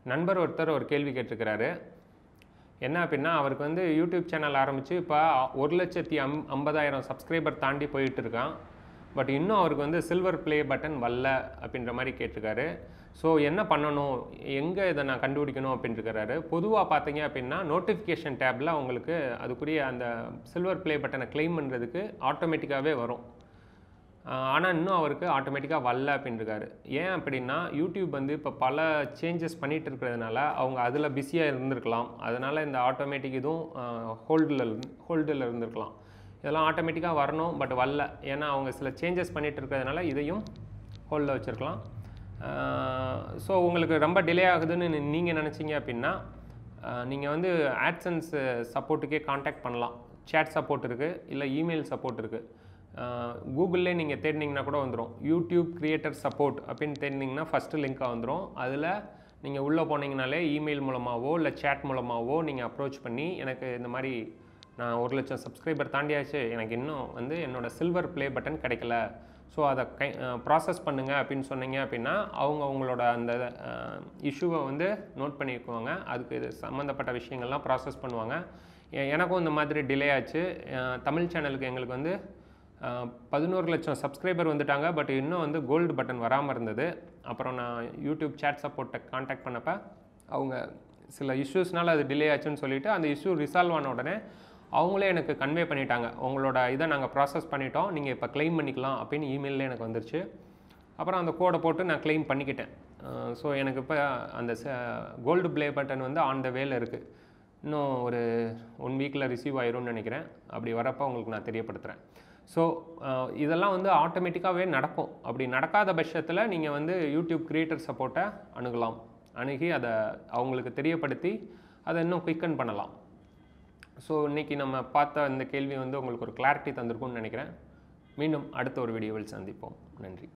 நண்பர் ஒருத்தர் ஒரு கேள்வி கேட்டிருக்கிறாரு என்ன அப்படின்னா அவருக்கு வந்து யூடியூப் சேனல் ஆரம்பித்து இப்போ ஒரு லட்சத்தி அம் ஐம்பதாயிரம் சப்ஸ்கிரைபர் தாண்டி போயிட்டு இருக்கான் பட் இன்னும் அவருக்கு வந்து சில்வர் ப்ளே பட்டன் வரல அப்படின்ற மாதிரி கேட்டிருக்காரு ஸோ என்ன பண்ணணும் எங்கே இதை நான் கண்டுபிடிக்கணும் அப்படின்ட்டுருக்காரு பொதுவாக பார்த்தீங்க அப்படின்னா நோட்டிஃபிகேஷன் டேப்பில் உங்களுக்கு அதுக்குரிய அந்த சில்வர் ப்ளே பட்டனை க்ளைம் பண்ணுறதுக்கு ஆட்டோமேட்டிக்காகவே வரும் ஆனால் இன்னும் அவருக்கு ஆட்டோமேட்டிக்காக வரல அப்படின்ட்டுருக்காரு ஏன் அப்படின்னா யூடியூப் வந்து இப்போ பல சேஞ்சஸ் பண்ணிட்டு இருக்கிறதுனால அவங்க அதில் பிஸியாக இருந்திருக்கலாம் அதனால் இந்த ஆட்டோமேட்டிக் இதுவும் ஹோல்டில் ஹோல்டில் இருந்திருக்கலாம் இதெல்லாம் ஆட்டோமேட்டிக்காக வரணும் பட் வரல ஏன்னா அவங்க சில சேஞ்சஸ் பண்ணிட்டு இருக்கிறதுனால இதையும் ஹோல்டில் வச்சுருக்கலாம் ஸோ உங்களுக்கு ரொம்ப டிலே ஆகுதுன்னு நீங்கள் நினச்சிங்க அப்படின்னா நீங்கள் வந்து ஆட்சன்ஸ் சப்போர்ட்டுக்கே காண்டாக்ட் பண்ணலாம் சேட் சப்போர்ட் இருக்குது இல்லை இமெயில் சப்போர்ட் இருக்குது கூகுளிலே நீங்கள் தேடினீங்கன்னா கூட வந்துடும் யூடியூப் கிரியேட்டர் சப்போர்ட் அப்படின்னு தேடினீங்கன்னா ஃபஸ்ட்டு லிங்காக வந்துடும் அதில் நீங்கள் உள்ளே போனீங்கனாலே இமெயில் மூலமாகவோ இல்லை சேட் மூலமாகவோ நீங்கள் அப்ரோச் பண்ணி எனக்கு இந்த மாதிரி நான் ஒரு லட்சம் சப்ஸ்கிரைபர் தாண்டியாச்சு எனக்கு இன்னும் வந்து என்னோடய சில்வர் ப்ளே பட்டன் கிடைக்கல ஸோ அதை கை ப்ராசஸ் பண்ணுங்க அப்படின்னு சொன்னீங்க அப்படின்னா அவங்க உங்களோட அந்த இஷ்யூவை வந்து நோட் பண்ணிக்குவாங்க அதுக்கு இது சம்மந்தப்பட்ட விஷயங்கள்லாம் ப்ராசஸ் பண்ணுவாங்க எ- எனக்கும் இந்த மாதிரி டிலே ஆச்சு அஹ் தமிழ் சேனலுக்கு எங்களுக்கு வந்து பதினோரு லட்சம் சப்ஸ்கிரைபர் வந்துட்டாங்க பட் இன்னும் வந்து கோல்டு பட்டன் வராமல் இருந்தது அப்புறம் நான் யூடியூப் சேட் சப்போர்ட்டை காண்டாக்ட் பண்ணப்போ அவங்க சில இஷ்யூஸ்னால அது டிலே ஆச்சுன்னு சொல்லிட்டு அந்த இஷ்யூ ரிசால்வ் ஆன உடனே அவங்களே எனக்கு கன்வே பண்ணிட்டாங்க உங்களோட இதை நாங்கள் ப்ராசஸ் பண்ணிட்டோம் நீங்கள் இப்போ க்ளைம் பண்ணிக்கலாம் அப்படின்னு இமெயிலில் எனக்கு வந்துருச்சு அப்புறம் அந்த கோடை போட்டு நான் க்ளைம் பண்ணிக்கிட்டேன் ஸோ எனக்கு இப்போ அந்த கோல்டு ப்ளே பட்டன் வந்து ஆன் த வேல இருக்குது இன்னும் ஒரு ஒன் வீக்கில் ரிசீவ் ஆயிரும்னு நினைக்கிறேன் அப்படி வரப்போ உங்களுக்கு நான் தெரியப்படுத்துகிறேன் ஸோ இதெல்லாம் வந்து ஆட்டோமேட்டிக்காகவே நடக்கும் அப்படி நடக்காத பட்சத்தில் நீங்கள் வந்து யூடியூப் கிரியேட்டர் சப்போர்ட்டை அணுகலாம் அணுகி அதை அவங்களுக்கு தெரியப்படுத்தி அதை இன்னும் குயிக்கன் பண்ணலாம் ஸோ இன்றைக்கி நம்ம பார்த்த இந்த கேள்வி வந்து உங்களுக்கு ஒரு கிளாரிட்டி தந்திருக்கும்னு நினைக்கிறேன் மீண்டும் அடுத்த ஒரு வீடியோவில் சந்திப்போம் நன்றி